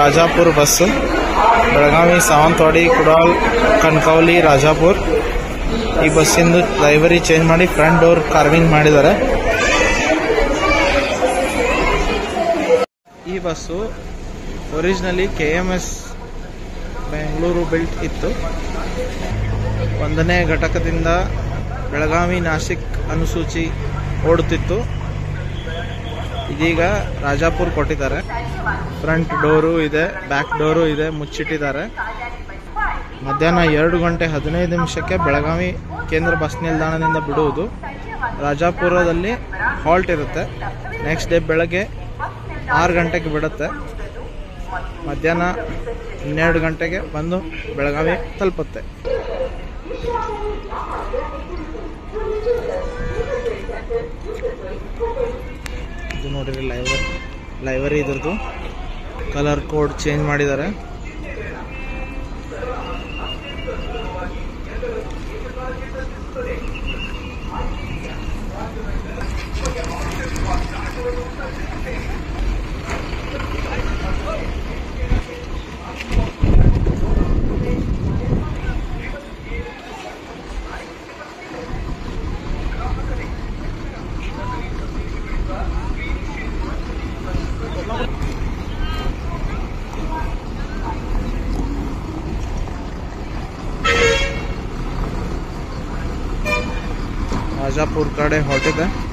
Rajapur bus Belagavi Sawantwadi Kudal Kankavli Rajapur ಈ ಬಸ್ಸಿಂದು livery change ಮಾಡಿ ಫ್ರಂಟ್ ಡೋರ್ ಕಾರ್ವಿಂಗ್ ಮಾಡಿದ್ದಾರೆ ಈ bus originally K M S Bengaluru built ಇತ್ತು ಒಂದನೇ ಘಟಕದಿಂದ ಬೆಳಗಾವಿ ನಾಸಿಕ್ ಅನುಸೂಚಿ ಓಡುತ್ತಿತ್ತು ಇದೀಗ ರಾಜಾಪುರ್ ಕೊಟ್ಟಿದ್ದಾರೆ ಫ್ರಂಟ್ ಡೋರು ಇದೆ ಬ್ಯಾಕ್ ಡೋರು ಇದೆ ಮುಚ್ಚಿಟ್ಟಿದ್ದಾರೆ ಮಧ್ಯಾಹ್ನ ಎರಡು ಗಂಟೆ ಹದಿನೈದು ನಿಮಿಷಕ್ಕೆ ಬೆಳಗಾವಿ ಕೇಂದ್ರ ಬಸ್ ನಿಲ್ದಾಣದಿಂದ ಬಿಡುವುದು ರಾಜಾಪುರದಲ್ಲಿ ಹಾಲ್ಟ್ ಇರುತ್ತೆ ನೆಕ್ಸ್ಟ್ ಡೇ ಬೆಳಗ್ಗೆ ಆರು ಗಂಟೆಗೆ ಬಿಡುತ್ತೆ ಮಧ್ಯಾಹ್ನ ಹನ್ನೆರಡು ಗಂಟೆಗೆ ಬಂದು ಬೆಳಗಾವಿ ತಲುಪುತ್ತೆ ಇದು ನೋಡಿರಿ ಲೈವರ್ ಲೈವರಿ ಇದ್ರದ್ದು ಕಲರ್ ಕೋಡ್ ಚೇಂಜ್ ಮಾಡಿದ್ದಾರೆ ರಾಜಾಪುರ ಕಡೆ ಹೊರಟಿದೆ